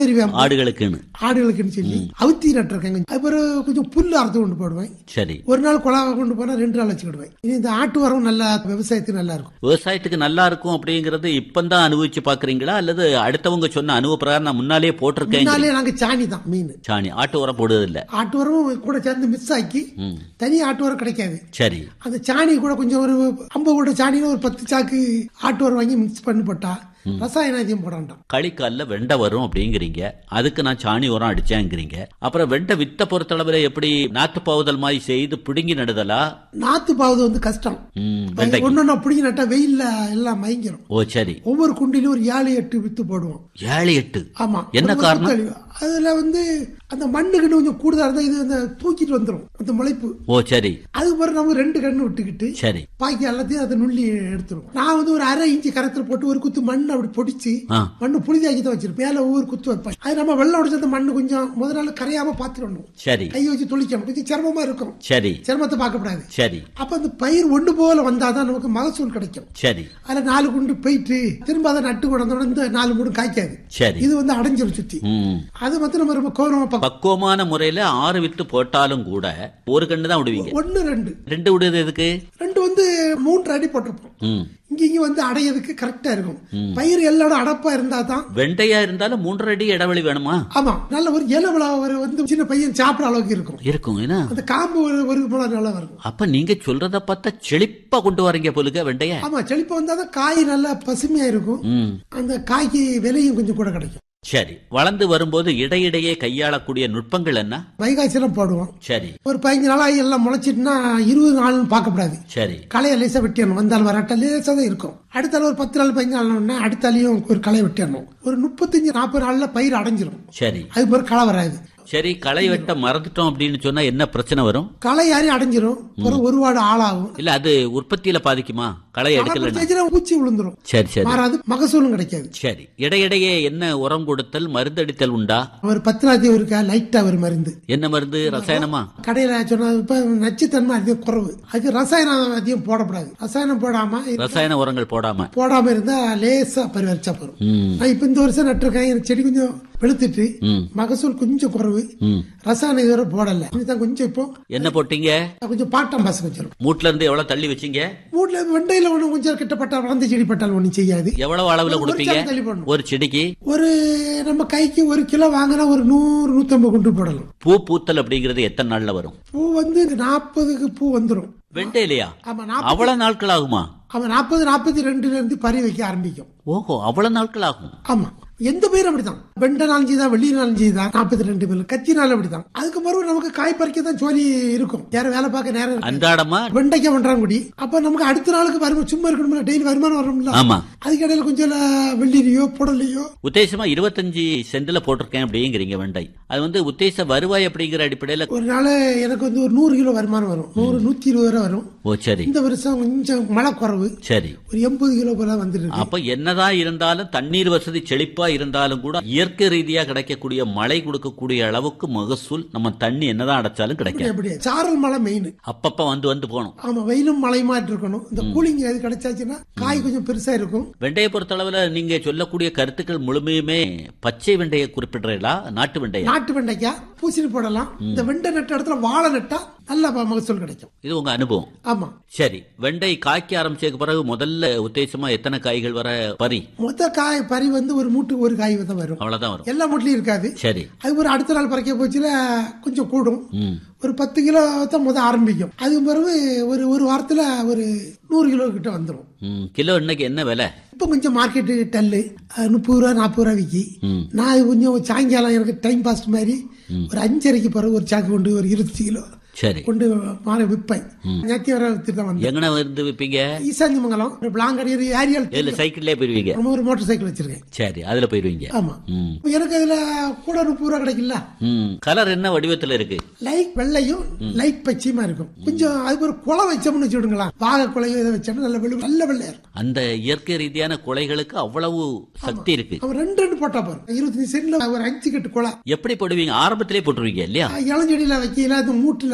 வேம்பு ஆடுகளுக்குன்னு ஆடுகளுக்குன்னு சொல்லி அவுத்தி நட்டுருக்கேங்க அப்புறம் கொஞ்சம் புல் அறுத்து கொண்டு போடுவேன் சரி ஒரு நாள் குழாவை கொண்டு போனா ரெண்டு நாள் வச்சுக்கிடுவேன் இனி இந்த ஆட்டு உரம் நல்லா விவசாயத்துக்கு நல்லா இருக்கும் விவசாயத்துக்கு நல்லா இருக்கும் அப்படிங்கறது இப்பந்தான் அனுபவிச்சு பாக்குறீங்களா அல்லது அடுத்தவங்க சொன்ன அனுபவ பிரகாரம் நான் முன்னாலே போட்டிருக்கேன் முன்னாலே நாங்க சாணி தான் மீன் சாணி ஆட்டு உரம் போடுறது இல்ல ஆட்டு உரமும் கூட சேர்ந்து மிஸ் ஆக்கி ம். தனி ஆட்டு உரம் கிடைக்காது சரி அந்த சாணி கூட கொஞ்சம் ஒரு ஐம்பது கூட சாணின்னு ஒரு பத்து சாக்கு ஆட்டு உரம் வாங்கி மிக்ஸ் பண்ணி போட்டா ரசாயன அதிகம் போட வேண்டாம் களிக்கால்ல வெண்டை வரும் அப்படிங்கிறீங்க அதுக்கு நான் சாணி உரம் அடிச்சேங்கிறீங்க அப்புறம் வெண்டை வித்த பொறுத்தளவுல எப்படி நாத்து பாவுதல் மாதிரி செய்து பிடுங்கி நடுதலா நாத்து பாவது வந்து கஷ்டம் ம், வெண்டைக்கு ஒன்னொன்னா பிடிங்கி நட்டா வெயில்ல எல்லாம் மயங்கிரும் ஓ சரி ஒவ்வொரு குண்டிலும் ஒரு ஏழு எட்டு வித்து போடுவோம் ஏழு எட்டு ஆமா என்ன ஒரு காரணம்? குத்தழி. அதுல வந்து அந்த மண்ணுக்குன்னு கொஞ்சம் கூடுதலா இருந்தா இது அந்த தூக்கிட்டு வந்துரும் அந்த முளைப்பு ஓ சரி அதுக்கு பிறகு நம்ம ரெண்டு கண்ணு விட்டுக்கிட்டு சரி பாக்கி எல்லாத்தையும் அதை நுள்ளி எடுத்துரும் நான் வந்து ஒரு அரை இன்ச்சு கரத்துல போட்டு ஒரு குத்து மண் அப்படி பொடிச்சு ஆ. மண்ணு புளிதாக்கி தான் வச்சிருப்பேன் மேல ஒவ்வொரு குத்து வைப்பேன் அது நம்ம வெள்ளம் உடச்ச அந்த மண்ணு கொஞ்சம் முத நாள் கரையாம பாத்துக்கணும் சரி கை வச்சு துளிக்கணும் கொஞ்சம் சிரமமா இருக்கும் சரி சிரமத்தை பார்க்கக்கூடாது சரி அப்ப அந்த பயிர் ஒன்று போல வந்தாதான் நமக்கு மகசூல் கிடைக்கும் சரி அதுல நாலு குண்டு போயிட்டு திரும்ப அதை நட்டு கொண்டதோட இந்த நாலு மூணு காய்க்காது சரி இது வந்து அடைஞ்சிரும் சுத்தி ம் அது வந்து நம்ம ரொம்ப கௌரவமா பார்க்கணும் பக்குவமான முறையில ஆறு வித்து போட்டாலும் கூட ஒரு கண்ணு தான் விடுவீங்க ஒன்னு ரெண்டு ரெண்டு விடுறது எதுக்கு ரெண்டு வந்து மூன்று அடி போட்டிருப்போம் ம் இங்க இங்க வந்து அடையதுக்கு கரெக்டா இருக்கும் பயிர் எல்லாரும் அடப்பா இருந்தா தான் வெண்டையா இருந்தாலும் மூன்றரை அடி இடைவெளி வேணுமா ஆமா நல்ல ஒரு இலவள ஒரு வந்து சின்ன பையன் சாப்பிட அளவுக்கு இருக்கும் இருக்கும் என்ன அந்த காம்பு ஒரு ஒரு போல நல்லா வரும் அப்ப நீங்க சொல்றத பார்த்தா செழிப்பா கொண்டு வரீங்க போலுக்க வெண்டைய ஆமா செழிப்பு வந்தாதான் காய் நல்லா பசுமையா இருக்கும் ம் அந்த காய்க்கு விலையும் கொஞ்சம் கூட கிடைக்கும் சரி வளர்ந்து வரும்போது இடையிடையே கையாளக்கூடிய நுட்பங்கள் என்ன வைகாய்ச்சலும் போடுவோம் சரி ஒரு பதினஞ்சு நாளாகி எல்லாம் முளைச்சிட்டுனா இருபது நாள்னு பார்க்கக்கூடாது சரி களையை லேசா வெட்டிடணும் வந்தாலும் வராட்ட லேசா தான் இருக்கும் அடுத்த நாள் ஒரு பத்து நாள் பதினஞ்சு நாள் உடனே அடுத்த நாளையும் ஒரு களை வெட்டிடணும் ஒரு முப்பத்தஞ்சு நாற்பது நாள்ல பயிர் அடைஞ்சிரும் சரி அது பிறகு களை வராது சரி களை வெட்ட மறந்துட்டோம் அப்படின்னு சொன்னா என்ன பிரச்சனை வரும் களை யாரி அடைஞ்சிரும் பிறகு ஒரு வாடு ஆளாகும் இல்ல அது உற்பத்தியில பாதிக்குமா களை எடுக்கலன்னா செஞ்சுனா பூச்சி விழுந்துரும் சரி சரி மாறாது மகசூலும் கிடைக்காது சரி இடையிடையே என்ன உரம் கொடுத்தல் மருந்தடித்தல் உண்டா ஒரு பத்து நாளைக்கு ஒருக்கா லைட்டா ஒரு மருந்து என்ன மருந்து ரசாயனமா கடையில சொன்னா இப்ப நச்சுத்தன்மை அதிகம் குறைவு அதுக்கு ரசாயனம் அதிகம் போடக்கூடாது ரசாயனம் போடாம ரசாயன உரங்கள் போடாம போடாம இருந்தா லேசா பரிவரிச்சா போறோம் ம் நான் இப்ப இந்த வருஷம் நட்டிருக்கேன் எனக்கு செடி கொஞ்சம் வெளுத்துட்டு ம். மகசூல் கொஞ்சம் குறைவு ம் ரசாயனம் இதுவரை போடல இதுதான் கொஞ்சம் இப்போ என்ன போட்டீங்க கொஞ்சம் பாட்டம் பாசம் கொஞ்சம் மூட்ல இருந்து எவ்வளவு தள்ளி வச்சீங்க வீட்டுல வெண்டையில ஒண்ணு கொஞ்சம் கிட்டப்பட்ட வளர்ந்த செடி பட்டால் ஒண்ணும் செய்யாது எவ்வளவு அளவுல ஒரு கொடுப்பீங்க சாக்கு தள்ளி போடணும். ஒரு செடிக்கு ஒரு நம்ம கைக்கு ஒரு கிலோ வாங்கினா ஒரு நூறு நூத்தம்பது குண்டு போடலாம் பூ பூத்தல் அப்படிங்கிறது எத்தனை நாள்ல வரும் பூ வந்து நாற்பதுக்கு பூ வந்துடும் வெண்டையிலையா ஆமா நாற்பது அவ்வளவு நாட்கள் ஆகுமா ஆமா நாற்பது நாற்பத்தி ரெண்டுல இருந்து பறி வைக்க ஆரம்பிக்கும் ஓஹோ அவ்வளவு நாட்கள் ஆகும் ஆமா எந்த பயிரும் அப்படிதான் வெண்டை நாலஞ்சு தான் வெள்ளி நாலஞ்சு தான் நாற்பத்தி ரெண்டு பேர் கத்தி நாள் அப்படிதான் அதுக்கு பிறகு நமக்கு காய் பறிக்க தான் ஜோலி இருக்கும் யார வேலை பார்க்க நேரம் இருக்காது. அன்றாடமா வெண்டைக்காய் பண்றாங்குடி அப்ப நமக்கு அடுத்த நாளுக்கு வருமானம் சும்மா இருக்கணும்ல டெய்லி வருமானம் வரும்ல ஆமா அதுக்கு இடையில கொஞ்சம் வெள்ளிலையோ புடலையோ உத்தேசமா இருபத்தஞ்சு சென்ட்ல போட்டிருக்கேன் அப்படிங்கிறீங்க வெண்டை அது வந்து உத்தேச வருவாய் அப்படிங்கிற அடிப்படையில ஒரு நாள் எனக்கு வந்து ஒரு நூறு கிலோ வருமானம் வரும் நூறு நூத்தி இருபது ரூபா வரும் ஓ சரி இந்த வருஷம் கொஞ்சம் மழை குறைவு சரி ஒரு எண்பது கிலோ போல வந்துட்டு இருக்கு அப்ப என்னதான் இருந்தாலும் தண்ணீர் வசதி செழிப்பா இருந்தாலும் கூட இயற்கை ரீதியா கிடைக்கக்கூடிய மழை கொடுக்கக்கூடிய அளவுக்கு மகசூல் நம்ம தண்ணி என்னதான் அடைச்சாலும் கிடைக்காது எப்படி சாரல் மழை மெயின் அப்பப்ப வந்து வந்து போகணும் ஆமா வெயிலும் மழையுமா இருக்கணும் இந்த கூலிங் அது கிடைச்சாச்சுன்னா காய் கொஞ்சம் பெருசா இருக்கும் வெண்டையை பொறுத்தளவுல நீங்க சொல்லக்கூடிய கருத்துக்கள் முழுமையுமே பச்சை வெண்டையை குறிப்பிடுறீங்களா நாட்டு வெண்டையா நாட்டு வெண்டைக்காய் பூசணி போடலாம் இந்த வெண்டை நட்ட இடத்துல வாழை நட்டா நல்ல ப- மகசூல் கிடைக்கும் இது உங்க அனுபவம் ஆமா சரி வெண்டை காய்க்க ஆரம்பிச்சதுக்கு பிறகு முதல்ல உத்தேசமா எத்தனை காய்கள் வர பறி மொத்த காய் பறி வந்து ஒரு மூட்டு ஒரு காய் தான் வரும் அவ்வளவுதான் வரும் எல்லா மூட்லயும் இருக்காது சரி அது ஒரு அடுத்த நாள் பறிக்க போச்சுல கொஞ்சம் கூடும் ம் ஒரு பத்து கிலோ தான் முத ஆரம்பிக்கும் அதுக்கு பிறகு ஒரு ஒரு வாரத்துல ஒரு நூறு கிலோ கிட்ட வந்துடும் ம் கிலோ இன்னைக்கு என்ன விலை இப்போ கொஞ்சம் மார்க்கெட்டு டல்லு அஹ் முப்பது ரூபா நாற்பது ரூபா விக்கி ம் நான் அது கொஞ்சம் சாயங்காலம் எனக்கு டைம் பாஸ் மாதிரி ஒரு அஞ்சரைக்கு பிறகு ஒரு சாக்கு கொண்டு ஒரு இருபத்தி கிலோ சரி கொண்டு மாலை விற்பேன் நேற்று வர வித்துட்டு தான் வந்தேன் எங்கன இருந்து விப்பீங்க ஈசாஞ்சிமங்கலம் ஒரு பிளாங்கடி ஒரு ஏரியல் இதுல சைக்கிள்லயே போயிருவீங்க நம்ம ஒரு மோட்டார் சைக்கிள் வச்சிருக்கேன் சரி அதுல போயிருவீங்க ஆமா ம் எனக்கு அதுல கூட முப்பது ரூபா கிடைக்கல ம் கலர் என்ன வடிவத்துல இருக்கு லைட் வெள்ளையும் லைட் பச்சையுமா இருக்கும் கொஞ்சம் அதுக்கு ஒரு குலை வச்சோம்னு வச்சுடுங்களா வாழை குலையோ இதை வச்சோம்னா நல்ல வெள்ளை நல்ல வெள்ளையா இருக்கும் அந்த இயற்கை ரீதியான குலைகளுக்கு அவ்வளவு சக்தி இருக்கு அவன் ரெண்டு ரெண்டு போட்டா போறோம் இருபத்தஞ்சு சென்ட்ல ஒரு அஞ்சு கட்டு குலை எப்படி போடுவீங்க ஆரம்பத்திலே போட்டுருவீங்க இல்லையா இளஞ்செடியில வைக்கல அந்த மூட்டுல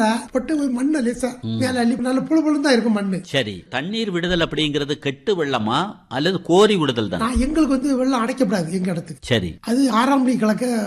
பொட்டு போய் மண்ணை லேசா மேல அள்ளி நல்ல புழு புழு தான் இருக்கும் மண்ணு சரி தண்ணீர் விடுதல் அப்படிங்கிறது கெட்டு வெள்ளமா அல்லது கோரி விடுதல் தான் நான் எங்களுக்கு வந்து வெள்ளம் அடைக்கப்படாது எங்க இடத்துக்கு சரி அது ஆறாம் மணி கலக்க